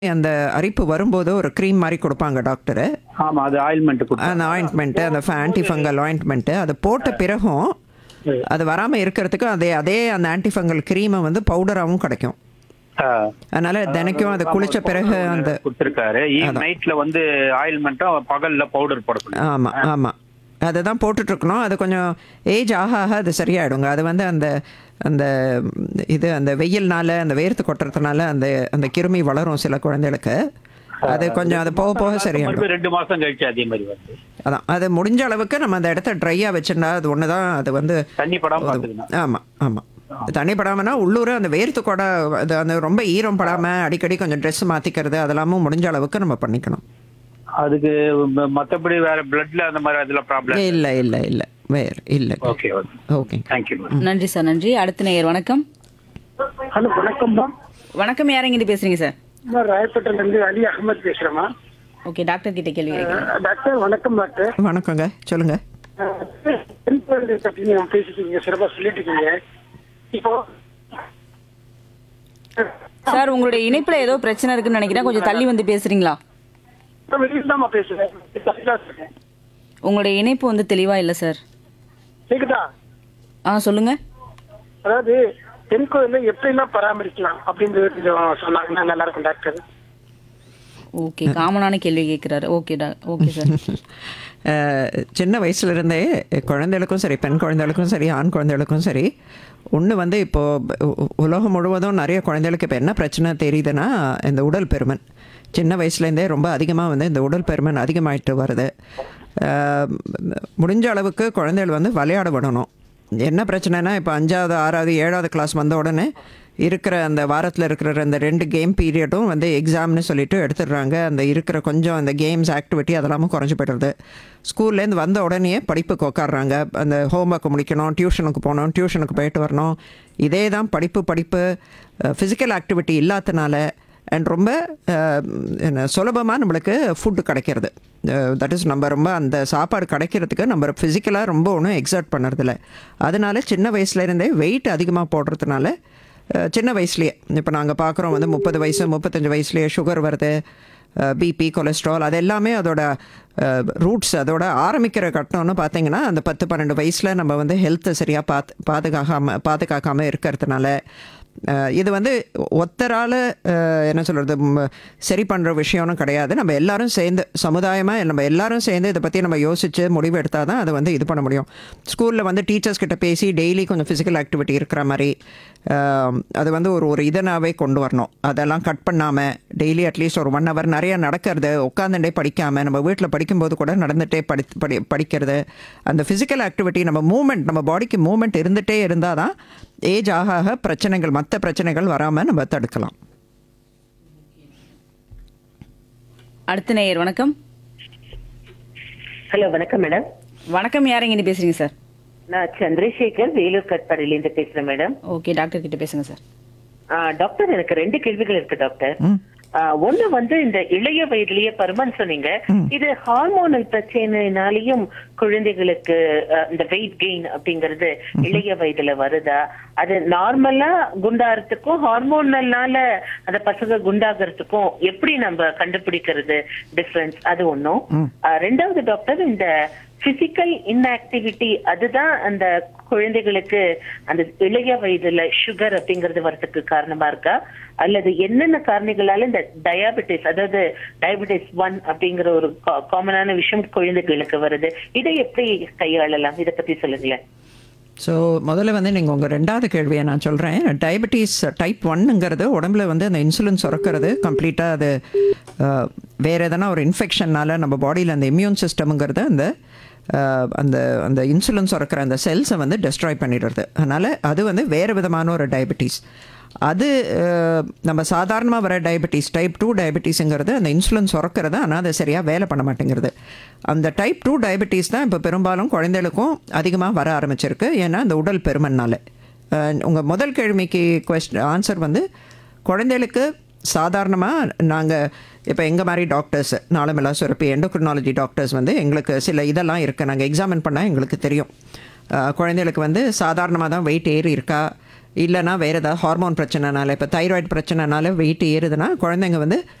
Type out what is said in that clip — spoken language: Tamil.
அந்த அரிப்பு வரும்போது ஒரு க்ரீம் மாதிரி கொடுப்பாங்க டாக்டரு ஆமா அது ஆயில்மெண்ட் அந்த ஆயின்ட்மெண்ட்டு அந்த ஆன்டி ஃபங்கல் ஆயின்ட்மெண்ட்டு அது போட்ட பிறகும் அது வராமல் இருக்கிறதுக்கு அதே அதே அந்த ஆன்டி ஃபங்கல் க்ரீமை வந்து பவுடராகவும் கிடைக்கும் அதனால தினைக்கும் அது குளிச்ச பிறகு அந்த கொடுத்துருக்காரு நைட்ல வந்து ஆயில்மெண்ட்டும் பகல்ல பவுடர் போடணும் ஆமாம் ஆமாம் அதை தான் போட்டுட்ருக்கணும் அது கொஞ்சம் ஏஜ் ஆக ஆக அது சரியாயிடுங்க அது வந்து அந்த அந்த இது அந்த வெயில்னால அந்த வேர்த்து கொட்டுறதுனால அந்த அந்த கிருமி வளரும் சில குழந்தைகளுக்கு அது கொஞ்சம் அது போக போக சரியாயிடும் மறுபடியும் ரெண்டு மாசம் கழிச்சு அதே மாதிரி வருது அதான் அது முடிஞ்ச அளவுக்கு நம்ம அந்த இடத்த ட்ரையாக வச்சுருந்தா அது ஒன்று தான் அது வந்து தண்ணி படாம பாத்துக்கணும் ஆமாம் ஆமாம் தண்ணி படாமனா உள்ளூர் அந்த வேர்த்து கூட அது அந்த ரொம்ப ஈரம் படாமல் அடிக்கடி கொஞ்சம் ட்ரெஸ் மாற்றிக்கிறது அதெல்லாமும் முடிஞ்ச அளவுக்கு நம்ம பண்ணிக்கணும் அதுக்கு ம- மத்தபடி வேற பிளட்ல அந்த மாதிரி அதுல ப்ராப்ளம் இல்லை இல்லை இல்லை வேறு இல்லை ஓகே ஓகே ஓகே தேங்க்யூ நன்றி சார் நன்றி அடுத்த நேயர் வணக்கம் ஹலோ வணக்கம்மா வணக்கம் யாரங்கிட்டு பேசுறீங்க சார் நான் ராயப்பேட்டையில இருந்து அலி அகமது பேசுறேம்மா ஓகே டாக்டர் கிட்ட கேள்வி கேட்கிறேன் அஹ் டாக்டர் வணக்கம் டாக்டர் வணக்கங்க சொல்லுங்கள் அஹ் பெண் குழந்தை பத்தி நீங்க பேசிட்டு இருக்கீங்க சிறப்பா சொல்லிட்டு இருக்கீங்க இப்போ சார் உங்களுடைய இணைப்புல ஏதோ பிரச்சனை இருக்குன்னு நினைக்கிறேன் கொஞ்சம் தள்ளி வந்து பேசுறீங்களா நான் வெளியில தான் பேசுறேன் தப்பிதா இருக்கேன். உங்களுடைய இணைப்பு வந்து தெளிவா இல்ல சார் கேக்குதா ஆ சொல்லுங்க அதாவது பெண் குழந்தை எப்படிலாம் பராமரிக்கலாம் அப்படின்றது கொஞ்சம் சொன்னாங்கன்னா நல்லா இருக்கும் டாக்டர் ஓகே காமனான கேள்வி கேட்கிறாரு ஓகே டா ஓகே சார் அஹ், சின்ன வயசுலேருந்தே குழந்தைகளுக்கும் சரி பெண் குழந்தைகளுக்கும் சரி ஆண் குழந்தைகளுக்கும் சரி ஒன்று வந்து இப்போது உலகம் முழுவதும் நிறைய குழந்தைகளுக்கு இப்போ என்ன பிரச்சனை தெரியுதுன்னா இந்த உடல் பெருமன் சின்ன வயசுலேருந்தே ரொம்ப அதிகமாக வந்து இந்த உடல் பெருமன் அதிகமாயிட்டு வருது அஹ், முடிஞ்ச அளவுக்கு குழந்தைகள் வந்து விளையாட விடணும் என்ன பிரச்சனைனா இப்போ அஞ்சாவது ஆறாவது ஏழாவது கிளாஸ் வந்த உடனே இருக்கிற அந்த வாரத்தில் இருக்கிற அந்த ரெண்டு கேம் பீரியடும் வந்து எக்ஸாம்னு சொல்லிட்டு எடுத்துடுறாங்க அந்த இருக்கிற கொஞ்சம் அந்த கேம்ஸ் ஆக்டிவிட்டி அதெல்லாமும் குறைஞ்சி போய்டுறது ஸ்கூல்லேருந்து வந்த உடனே படிப்புக்கு உட்காடுறாங்க அந்த ஹோம்ஒர்க் முடிக்கணும் டியூஷனுக்கு போகணும் டியூஷனுக்கு போயிட்டு வரணும் இதே தான் படிப்பு படிப்பு ஃபிசிக்கல் ஆக்டிவிட்டி இல்லாதனால அண்ட் ரொம்ப அஹ், என்ன சுலபமாக நம்மளுக்கு ஃபுட்டு கிடைக்கிறது தட் இஸ் நம்ம ரொம்ப அந்த சாப்பாடு கிடைக்கிறதுக்கு நம்ம ஃபிசிக்கலாக ரொம்ப ஒன்றும் எக்ஸர்ட் பண்ணுறதில்ல அதனால சின்ன வயசுலேருந்தே வெயிட் அதிகமாக போடுறதுனால அஹ், சின்ன வயசுலேயே இப்போ நாங்கள் பார்க்குறோம் வந்து முப்பது வயசு முப்பத்தஞ்சு வயசுலேயே சுகர் வருது பிபி கொலஸ்ட்ரால் அது எல்லாமே அதோட ரூட்ஸ் அதோட ஆரம்பிக்கிற கட்டணம்னு பார்த்தீங்கன்னா அந்த பத்து பன்னெண்டு வயசில் நம்ம வந்து ஹெல்த்தை சரியாக பாத்து பாதுகாக்காம பாதுகாக்காமல் இருக்கிறதுனால அஹ், இது வந்து ஒத்தரால் என்ன சொல்கிறது சரி பண்ணுற விஷயம்னு கிடையாது நம்ம எல்லாரும் சேர்ந்து சமுதாயமாக நம்ம எல்லாரும் சேர்ந்து இதை பற்றி நம்ம யோசித்து முடிவு எடுத்தால் தான் அதை வந்து இது பண்ண முடியும் ஸ்கூலில் வந்து டீச்சர்ஸ் கிட்ட பேசி டெய்லி கொஞ்சம் ஃபிசிக்கல் ஆக்டிவிட்டி இருக்கிற மாதிரி அஹ், அது வந்து ஒரு ஒரு இதனாவே கொண்டு வரணும் அதெல்லாம் கட் பண்ணாமல் டெய்லி அட்லீஸ்ட் ஒரு ஒன் ஹவர் நிறைய நடக்கிறது உட்காந்துட்டே படிக்காமல் நம்ம வீட்டில் படிக்கும்போது கூட நடந்துகிட்டே படி படி படிக்கிறது அந்த ஃபிசிக்கல் ஆக்டிவிட்டி நம்ம மூமெண்ட் நம்ம பாடிக்கு மூமெண்ட் இருந்துகிட்டே இருந்தால் தான் ஏஜ் ஆக ஆக பிரச்சனைகள் மற்ற பிரச்சனைகள் வராமல் நம்ம தடுக்கலாம் அடுத்த நேயர் வணக்கம் ஹலோ வணக்கம் மேடம் வணக்கம் யாரங்கிட்டு பேசுறீங்க சார் நான் சந்திரசேகர் வேலூர் கட்பாடியில இருந்து பேசுறேன் மேடம் ஓகே டாக்டர் கிட்ட பேசுங்க சார் ஆ, டாக்டர் எனக்கு ரெண்டு கேள்விகள் இருக்கு டாக்டர் ஆ, ஒண்ணு வந்து இந்த இளைய வயதிலேயே பருமன் சொன்னீங்க இது ஹார்மோனல் பிரச்சனைனாலையும் குழந்தைகளுக்கு ஆ, இந்த வெயிட் கெயின் அப்படிங்கறது இளைய வயதுல வருதா அது நார்மலா குண்டாகிறதுக்கும் ஹார்மோனல்னால அந்த பசங்க குண்டாகிறதுக்கும் எப்படி நம்ம கண்டுபிடிக்கிறது டிஃபரன்ஸ் அது ஒண்ணும் ஆ, ரெண்டாவது டாக்டர் இந்த பிசிக்கல் இன்ஆக்டிவிட்டி அதுதான் அந்த குழந்தைகளுக்கு அந்த இளைய வயதுல சுகர் அப்படிங்கிறது வரதுக்கு காரணமா இருக்கா அல்லது என்னென்ன காரணிகளால இந்த டயாபெட்டிஸ் அதாவது டயபெட்டிஸ் ஒன் அப்படிங்கிற ஒரு காமனான விஷயம் குழந்தைகளுக்கு வருது இதை எப்படி கையாளலாம் இதை பத்தி சொல்லுங்களேன் ஸோ முதல்ல வந்து நீங்கள் உங்கள் ரெண்டாவது கேள்வியை நான் சொல்கிறேன் டயபெட்டிஸ் டைப் ஒன்னுங்கிறது உடம்புல வந்து அந்த இன்சுலின் சுரக்கிறது கம்ப்ளீட்டாக அது அஹ், வேறு எதனா ஒரு இன்ஃபெக்ஷனால் நம்ம பாடியில் அந்த இம்யூன் சிஸ்டம்ங்கிறது அந்த அஹ், அந்த அந்த இன்சுலின் சுரக்கிற அந்த செல்ஸை வந்து டெஸ்ட்ராய் பண்ணிடுறது அதனால் அது வந்து வேறு விதமான ஒரு டயபெட்டிஸ் அது அஹ், நம்ம சாதாரணமாக வர டயபெட்டிஸ் டைப் டூ டயபெட்டிஸுங்கிறது அந்த இன்சுலின் சுரக்கிறது ஆனால் அது சரியாக வேலை பண்ண மாட்டேங்கிறது அந்த டைப் டூ டயபெட்டிஸ் தான் இப்போ பெரும்பாலும் குழந்தைகளுக்கும் அதிகமாக வர ஆரம்பிச்சிருக்கு ஏன்னா அந்த உடல் பெருமன்னால உங்கள் முதல் கேள்விக்கு கொஸ்ட் ஆன்சர் வந்து குழந்தைகளுக்கு சாதாரணமாக நாங்கள் இப்போ எங்கள் மாதிரி டாக்டர்ஸ் நாளமெல்லாம் சுரப்பி எண்டோக்ரினாலஜி டாக்டர்ஸ் வந்து எங்களுக்கு சில இதெல்லாம் இருக்குது நாங்கள் எக்ஸாமின் பண்ணால் எங்களுக்கு தெரியும் அஹ், குழந்தைகளுக்கு வந்து சாதாரணமாக தான் வெயிட் ஏறி இருக்கா இல்லைனா வேறு ஏதாவது ஹார்மோன் பிரச்சனைனால இப்போ தைராய்டு பிரச்சனைனால வெயிட் ஏறுதுன்னா குழந்தைங்க வந்து